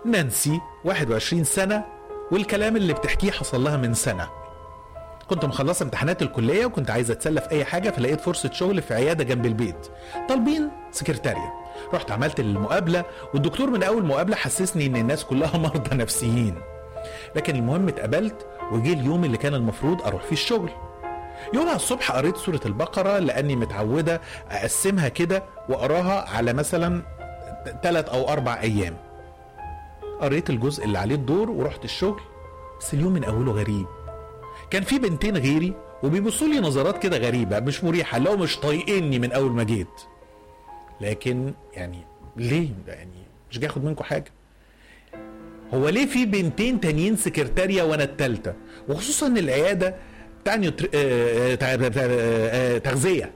نانسي 21 سنة والكلام اللي بتحكيه حصل لها من سنة كنت مخلصة امتحانات الكلية وكنت عايزة اتسلى في أي حاجة فلقيت فرصة شغل في عيادة جنب البيت طالبين سكرتارية رحت عملت المقابلة والدكتور من أول مقابلة حسسني إن الناس كلها مرضى نفسيين لكن المهم اتقبلت وجه اليوم اللي كان المفروض أروح فيه الشغل يومها الصبح قريت سورة البقرة لأني متعودة أقسمها كده وأقراها على مثلا ثلاث أو أربع أيام قريت الجزء اللي عليه الدور ورحت الشغل بس اليوم من أوله غريب كان في بنتين غيري وبيبصوا لي نظرات كده غريبة مش مريحة لو مش طايقيني من أول ما جيت لكن يعني ليه يعني مش جاي اخد منكم حاجة هو ليه في بنتين تانيين سكرتارية وانا التالتة وخصوصا ان العيادة تعني تر- آه، آه، تع- تع- آه، تغذية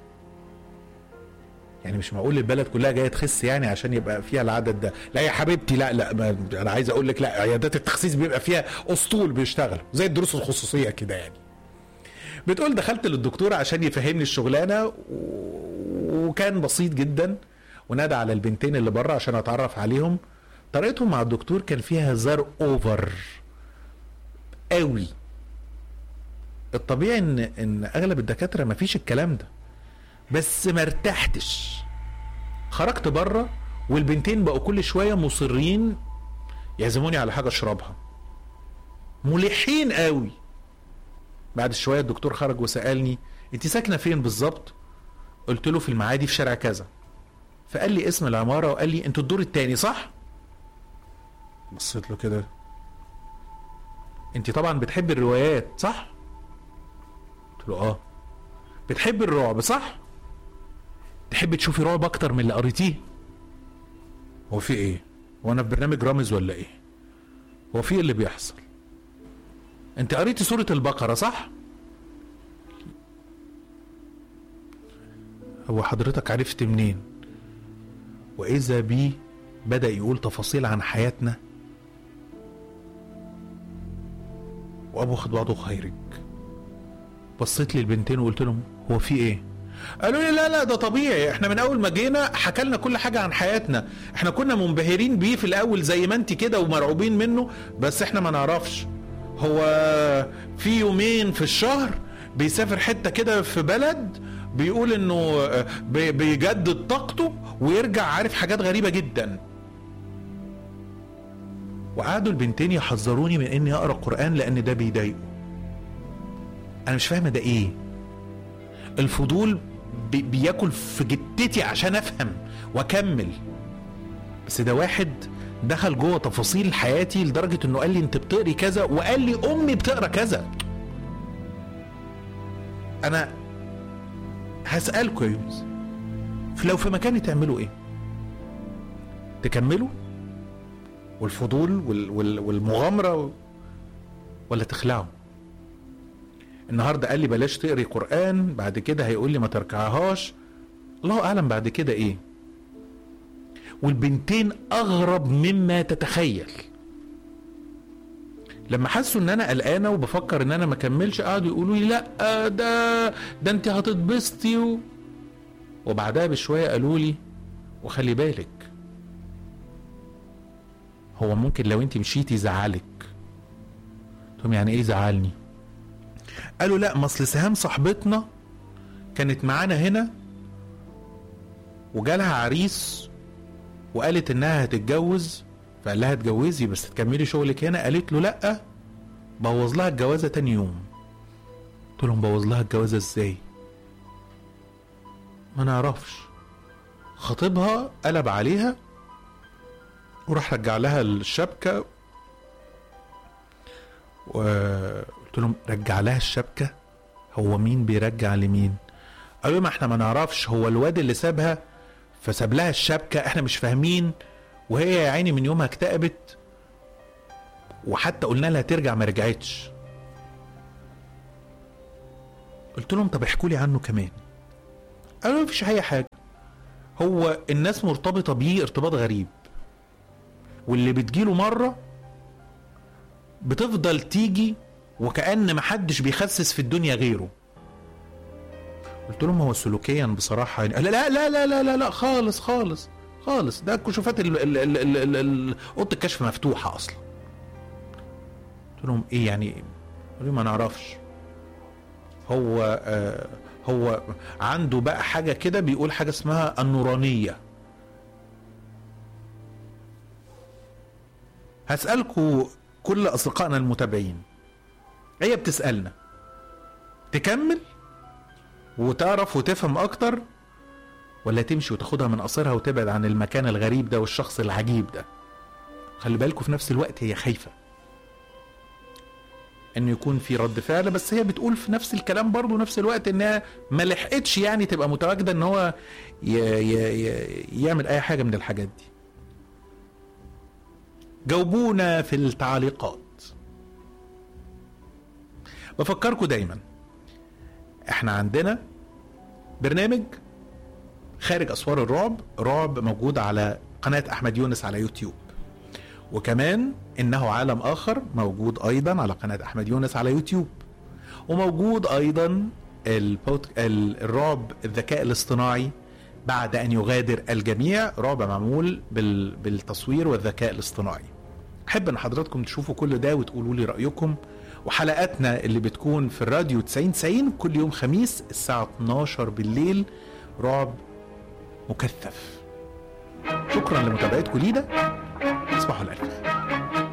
يعني مش معقول البلد كلها جايه تخس يعني عشان يبقى فيها العدد ده لا يا حبيبتي لا لا ما انا عايز اقول لك لا عيادات التخسيس بيبقى فيها اسطول بيشتغل زي الدروس الخصوصيه كده يعني بتقول دخلت للدكتور عشان يفهمني الشغلانه و- وكان بسيط جدا ونادى على البنتين اللي بره عشان اتعرف عليهم طريقتهم مع الدكتور كان فيها هزار اوفر قوي الطبيعي ان ان اغلب الدكاتره ما فيش الكلام ده بس ما ارتحتش خرجت بره والبنتين بقوا كل شويه مصرين يعزموني على حاجه اشربها ملحين قوي بعد شويه الدكتور خرج وسالني انت ساكنه فين بالظبط قلت له في المعادي في شارع كذا فقال لي اسم العماره وقال لي انتوا الدور التاني صح بصيت له كده انت طبعا بتحب الروايات صح قلت له اه بتحب الرعب صح تحب تشوفي رعب اكتر من اللي قريتيه هو في ايه هو انا في برنامج رامز ولا ايه هو في ايه اللي بيحصل انت قريتي سورة البقرة صح هو حضرتك عرفت منين واذا بي بدأ يقول تفاصيل عن حياتنا وابو خد بعضه خيرك بصيت لي البنتين وقلت لهم هو في ايه قالوا لي لا لا ده طبيعي احنا من اول ما جينا حكى لنا كل حاجه عن حياتنا احنا كنا منبهرين بيه في الاول زي ما انت كده ومرعوبين منه بس احنا ما نعرفش هو في يومين في الشهر بيسافر حته كده في بلد بيقول انه آه، بي- بيجدد طاقته ويرجع عارف حاجات غريبه جدا وقعدوا البنتين يحذروني من اني اقرا قران لان ده بيضايقه انا مش فاهمه ده ايه الفضول بي بياكل في جتتي عشان افهم واكمل بس ده واحد دخل جوه تفاصيل حياتي لدرجه انه قال لي انت بتقري كذا وقال لي امي بتقرا كذا انا هسالكم يا يونس لو في مكاني تعملوا ايه تكملوا والفضول وال وال والمغامره ولا تخلعوا النهارده قال لي بلاش تقري قران بعد كده هيقول لي ما تركعهاش الله اعلم بعد كده ايه والبنتين اغرب مما تتخيل لما حسوا ان انا قلقانه وبفكر ان انا ما اكملش قعدوا يقولوا لي لا ده ده انت هتتبسطي و... وبعدها بشويه قالوا لي وخلي بالك هو ممكن لو انت مشيتي يزعلك قلت لهم يعني ايه زعلني قالوا لا ما اصل سهام صاحبتنا كانت معانا هنا وجالها عريس وقالت انها هتتجوز فقال لها اتجوزي بس تكملي شغلك هنا قالت له لا بوظ لها الجوازه تاني يوم قلت لهم بوظ لها الجوازه ازاي ما نعرفش خطيبها قلب عليها وراح رجع لها الشبكه وقلت لهم رجع لها الشبكه هو مين بيرجع لمين قالوا ما احنا ما نعرفش هو الواد اللي سابها فساب لها الشبكه احنا مش فاهمين وهي يا عيني من يومها اكتئبت وحتى قلنا لها ترجع ما رجعتش قلت لهم طب احكوا لي عنه كمان قالوا مفيش اي حاجه هو الناس مرتبطه بيه ارتباط غريب واللي بتجيله مره بتفضل تيجي وكأن محدش بيخسس في الدنيا غيره قلت لهم هو سلوكيا بصراحة يعني لا لا لا لا لا لا, لا خالص خالص خالص ده كشوفات ال- ال- ال- ال- ال- ال- اوضه الكشف مفتوحه اصلا قلت لهم ايه يعني قالوا لي ما نعرفش هو آه هو عنده بقى حاجه كده بيقول حاجه اسمها النورانيه هسألكوا كل أصدقائنا المتابعين هي بتسألنا تكمل وتعرف وتفهم أكتر ولا تمشي وتاخدها من قصرها وتبعد عن المكان الغريب ده والشخص العجيب ده خلي بالكوا في نفس الوقت هي خايفة انه يكون في رد فعل بس هي بتقول في نفس الكلام برضه نفس الوقت انها ما لحقتش يعني تبقى متواجده ان هو ي ي ي يعمل اي حاجه من الحاجات دي جاوبونا في التعليقات بفكركم دايما احنا عندنا برنامج خارج اسوار الرعب رعب موجود على قناه احمد يونس على يوتيوب وكمان انه عالم اخر موجود ايضا على قناه احمد يونس على يوتيوب وموجود ايضا البوت... ال- الرعب الذكاء الاصطناعي بعد ان يغادر الجميع رعب معمول بال... بالتصوير والذكاء الاصطناعي احب ان حضراتكم تشوفوا كل ده وتقولوا لي رايكم وحلقاتنا اللي بتكون في الراديو 90 90 كل يوم خميس الساعه 12 بالليل رعب مكثف شكرا لمتابعتكم لينا تصبحوا على الف